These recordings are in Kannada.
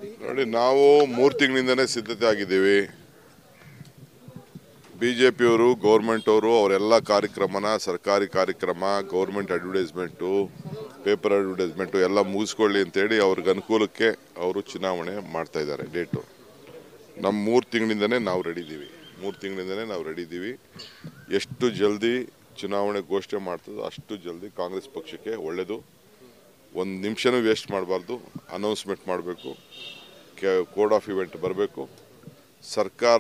ನೋಡಿ ನಾವು ಮೂರು ತಿಂಗಳಿಂದನೇ ಸಿದ್ಧತೆ ಆಗಿದ್ದೀವಿ ಬಿ ಜೆ ಪಿಯವರು ಗೌರ್ಮೆಂಟ್ ಅವರು ಅವರೆಲ್ಲ ಕಾರ್ಯಕ್ರಮನ ಸರ್ಕಾರಿ ಕಾರ್ಯಕ್ರಮ ಗೌರ್ಮೆಂಟ್ ಅಡ್ವರ್ಟೈಸ್ಮೆಂಟು ಪೇಪರ್ ಅಡ್ವರ್ಟೈಸ್ಮೆಂಟು ಎಲ್ಲ ಮುಗಿಸ್ಕೊಳ್ಳಿ ಅಂತೇಳಿ ಅವ್ರಿಗೆ ಅನುಕೂಲಕ್ಕೆ ಅವರು ಚುನಾವಣೆ ಮಾಡ್ತಾ ಇದ್ದಾರೆ ಡೇಟು ನಮ್ಮ ಮೂರು ತಿಂಗಳಿಂದನೇ ನಾವು ರೆಡಿ ಇದ್ದೀವಿ ಮೂರು ತಿಂಗಳಿಂದನೇ ನಾವು ರೆಡಿ ಇದ್ದೀವಿ ಎಷ್ಟು ಜಲ್ದಿ ಚುನಾವಣೆ ಘೋಷಣೆ ಮಾಡ್ತದೋ ಅಷ್ಟು ಜಲ್ದಿ ಕಾಂಗ್ರೆಸ್ ಪಕ್ಷಕ್ಕೆ ಒಳ್ಳೆಯದು ಒಂದು ನಿಮಿಷನೂ ವೇಸ್ಟ್ ಮಾಡಬಾರ್ದು ಅನೌನ್ಸ್ಮೆಂಟ್ ಮಾಡಬೇಕು ಕೆ ಕೋಡ್ ಆಫ್ ಇವೆಂಟ್ ಬರಬೇಕು ಸರ್ಕಾರ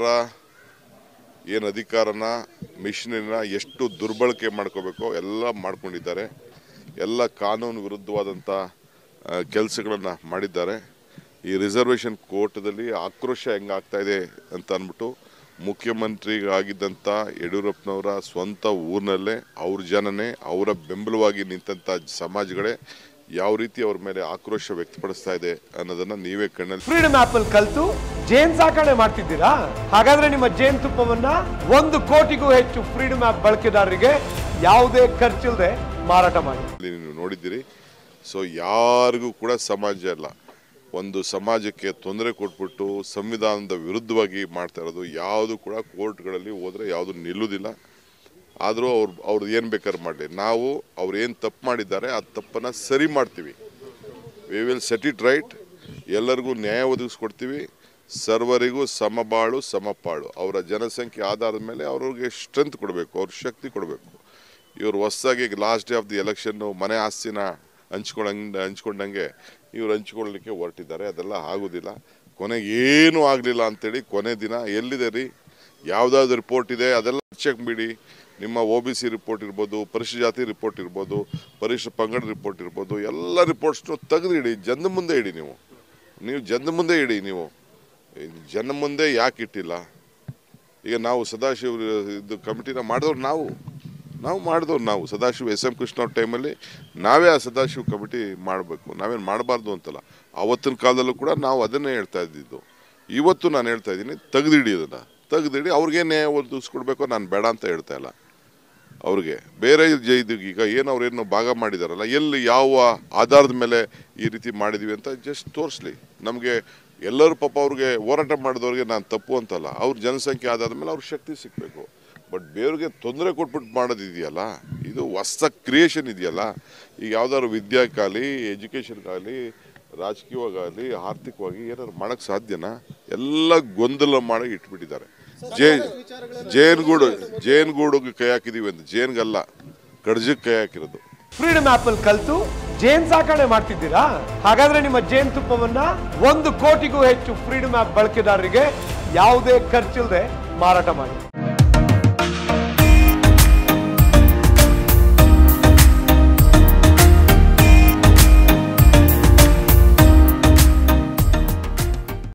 ಏನು ಅಧಿಕಾರನ ಮಿಷನರಿನ ಎಷ್ಟು ದುರ್ಬಳಕೆ ಮಾಡ್ಕೋಬೇಕೋ ಎಲ್ಲ ಮಾಡ್ಕೊಂಡಿದ್ದಾರೆ ಎಲ್ಲ ಕಾನೂನು ವಿರುದ್ಧವಾದಂಥ ಕೆಲಸಗಳನ್ನು ಮಾಡಿದ್ದಾರೆ ಈ ರಿಸರ್ವೇಷನ್ ಕೋರ್ಟ್ದಲ್ಲಿ ಆಕ್ರೋಶ ಹೆಂಗಾಗ್ತಾ ಇದೆ ಅಂತ ಅಂದ್ಬಿಟ್ಟು ಮುಖ್ಯಮಂತ್ರಿಗಾಗಿದ್ದಂಥ ಯಡಿಯೂರಪ್ಪನವರ ಸ್ವಂತ ಊರಿನಲ್ಲೇ ಅವ್ರ ಜನನೇ ಅವರ ಬೆಂಬಲವಾಗಿ ನಿಂತಹ ಸಮಾಜಗಳೇ ಯಾವ ರೀತಿ ಅವ್ರ ಮೇಲೆ ಆಕ್ರೋಶ ವ್ಯಕ್ತಪಡಿಸ್ತಾ ಇದೆ ಅನ್ನೋದನ್ನ ನೀವೇ ಕಣ್ಣಲ್ಲಿ ಫ್ರೀಡಮ್ ಆಪ್ ಅಲ್ಲಿ ಕಲ್ತು ಜೇನ್ ಸಾಕಣೆ ಮಾಡ್ತಿದ್ದೀರಾ ಹಾಗಾದ್ರೆ ನಿಮ್ಮ ಜೇನ್ ತುಪ್ಪವನ್ನ ಒಂದು ಕೋಟಿಗೂ ಹೆಚ್ಚು ಫ್ರೀಡಮ್ ಆಪ್ ಬಳಕೆದಾರರಿಗೆ ಯಾವುದೇ ಖರ್ಚಿಲ್ಲದೆ ಮಾರಾಟ ಮಾಡಿ ನೀವು ನೋಡಿದ್ದೀರಿ ಸೊ ಯಾರಿಗೂ ಕೂಡ ಸಮಾಜ ಇಲ್ಲ ಒಂದು ಸಮಾಜಕ್ಕೆ ತೊಂದರೆ ಕೊಟ್ಬಿಟ್ಟು ಸಂವಿಧಾನದ ವಿರುದ್ಧವಾಗಿ ಮಾಡ್ತಾ ಇರೋದು ಯಾವುದು ಕೂಡ ಕೋರ್ಟ್ಗಳಲ್ಲಿ ಹೋದ್ರೆ ಯಾವುದು ನಿಲ್ಲುವುದಿಲ್ಲ ಆದರೂ ಅವ್ರು ಅವ್ರು ಏನು ಬೇಕಾದ್ರೆ ಮಾಡಲಿ ನಾವು ಅವ್ರು ಏನು ತಪ್ಪು ಮಾಡಿದ್ದಾರೆ ಆ ತಪ್ಪನ್ನು ಸರಿ ಮಾಡ್ತೀವಿ we will set it right ಎಲ್ಲರಿಗೂ ನ್ಯಾಯ ಒದಗಿಸ್ಕೊಡ್ತೀವಿ ಸರ್ವರಿಗೂ ಸಮಬಾಳು ಸಮಪಾಳು ಅವರ ಜನಸಂಖ್ಯೆ ಆಧಾರದ ಮೇಲೆ ಅವ್ರಿಗೆ ಸ್ಟ್ರೆಂತ್ ಕೊಡಬೇಕು ಅವ್ರ ಶಕ್ತಿ ಕೊಡಬೇಕು ಇವರು ಹೊಸದಾಗಿ last day of the election ಮನೆ ಆಸ್ತಿನ ಹಂಚ್ಕೊಂಡಂಗೆ ಹಂಚ್ಕೊಂಡಂಗೆ ಇವ್ರು ಹಂಚ್ಕೊಳ್ಳಿಕ್ಕೆ ಹೊರಟಿದ್ದಾರೆ ಅದೆಲ್ಲ ಆಗೋದಿಲ್ಲ ಕೊನೆಗೆ ಏನೂ ಆಗಲಿಲ್ಲ ಅಂತೇಳಿ ಕೊನೆ ದಿನ ಎಲ್ಲಿದೆ ರೀ ಯಾವುದಾದ್ರು ರಿಪೋರ್ಟ್ ಇದೆ ಅದೆಲ್ಲ ಚೆಕ್ ಬಿಡಿ ನಿಮ್ಮ ಒ ಬಿ ಸಿ ರಿಪೋರ್ಟ್ ಇರ್ಬೋದು ಪರಿಶಿಷ್ಟ ಜಾತಿ ರಿಪೋರ್ಟ್ ಇರ್ಬೋದು ಪರಿಶಿಷ್ಟ ಪಂಗಡ ರಿಪೋರ್ಟ್ ಇರ್ಬೋದು ಎಲ್ಲ ರಿಪೋರ್ಟ್ಸ್ನು ತೆಗೆದು ಇಡಿ ಜನದ ಮುಂದೆ ಇಡಿ ನೀವು ನೀವು ಜನದ ಮುಂದೆ ಇಡಿ ನೀವು ಜನ ಮುಂದೆ ಯಾಕೆ ಇಟ್ಟಿಲ್ಲ ಈಗ ನಾವು ಸದಾಶಿವ ಇದು ಕಮಿಟಿನ ಮಾಡಿದವ್ರು ನಾವು ನಾವು ಮಾಡಿದವ್ರು ನಾವು ಸದಾಶಿವ ಎಸ್ ಎಂ ಕೃಷ್ಣ ಅವ್ರ ಟೈಮಲ್ಲಿ ನಾವೇ ಆ ಸದಾಶಿವ ಕಮಿಟಿ ಮಾಡಬೇಕು ನಾವೇನು ಮಾಡಬಾರ್ದು ಅಂತಲ್ಲ ಆವತ್ತಿನ ಕಾಲದಲ್ಲೂ ಕೂಡ ನಾವು ಅದನ್ನೇ ಹೇಳ್ತಾ ಇದ್ದಿದ್ದು ಇವತ್ತು ನಾನು ಹೇಳ್ತಾ ಇದ್ದೀನಿ ತೆಗೆದಿಡಿ ಅದನ್ನು ತೆಗೆದಿಡಿ ಅವ್ರಿಗೆ ನ್ಯಾಯ ಒದಗಿಸ್ಕೊಡ್ಬೇಕು ನಾನು ಬೇಡ ಅಂತ ಹೇಳ್ತಾ ಇಲ್ಲ ಅವ್ರಿಗೆ ಬೇರೆ ಜ- ಇದು ಈಗ ಏನು ಅವ್ರೇನು ಭಾಗ ಮಾಡಿದಾರಲ್ಲ ಎಲ್ಲಿ ಯಾವ ಆಧಾರದ ಮೇಲೆ ಈ ರೀತಿ ಮಾಡಿದೀವಿ ಅಂತ ಜಸ್ಟ್ ತೋರಿಸ್ಲಿ ನಮಗೆ ಎಲ್ಲರೂ ಪಾಪ ಅವ್ರಿಗೆ ಹೋರಾಟ ಮಾಡಿದವ್ರಿಗೆ ನಾನು ತಪ್ಪು ಅಂತಲ್ಲ ಅವ್ರ ಜನಸಂಖ್ಯೆ ಆಧಾರದ ಮೇಲೆ ಅವ್ರ ಶಕ್ತಿ ಸಿಗಬೇಕು ಬಟ್ ಬೇರೆಗೆ ತೊಂದರೆ ಕೊಟ್ಬಿಟ್ಟು ಮಾಡೋದಿದೆಯಲ್ಲ ಇದು ಹೊಸ ಕ್ರಿಯೇಷನ್ ಇದೆಯಲ್ಲ ಈಗ ಯಾವ್ದಾದ್ರು ವಿದ್ಯಾಕ್ಕಾಗಲಿ ಎಜುಕೇಷನ್ಗಾಗಲಿ ರಾಜಕೀಯವಾಗಲಿ ಆರ್ಥಿಕವಾಗಿ ಏನಾದ್ರು ಮಾಡೋಕ್ಕೆ ಸಾಧ್ಯನಾ ಎಲ್ಲ ಗೊಂದಲ ಮಾಡಿ ಇಟ್ಬಿಟ್ಟಿದ್ದಾರೆ ಜೇ ಜೇನ್ಗೂಡು ಜೇನ್ಗೂಡುಗೆ ಕೈ ಹಾಕಿದೀವಿ ಅಂತ ಜೇನ್ಗಲ್ಲ ಕಡ್ಜಕ್ಕೆ ಕೈ ಹಾಕಿರೋದು ಫ್ರೀಡಮ್ ಆಪ್ ಅಲ್ಲಿ ಕಲ್ತು ಜೇನ್ ಸಾಕಣೆ ಮಾಡ್ತಿದ್ದೀರಾ ಹಾಗಾದ್ರೆ ನಿಮ್ಮ ಜೇನ್ ತುಪ್ಪವನ್ನ ಒಂದು ಕೋಟಿಗೂ ಹೆಚ್ಚು ಫ್ರೀಡಮ್ ಆಪ್ ಬಳಕೆದಾರರಿಗೆ ಯಾವುದೇ ಖರ್ಚಿಲ್ಲದೆ ಮಾರಾಟ ಮಾಡಿ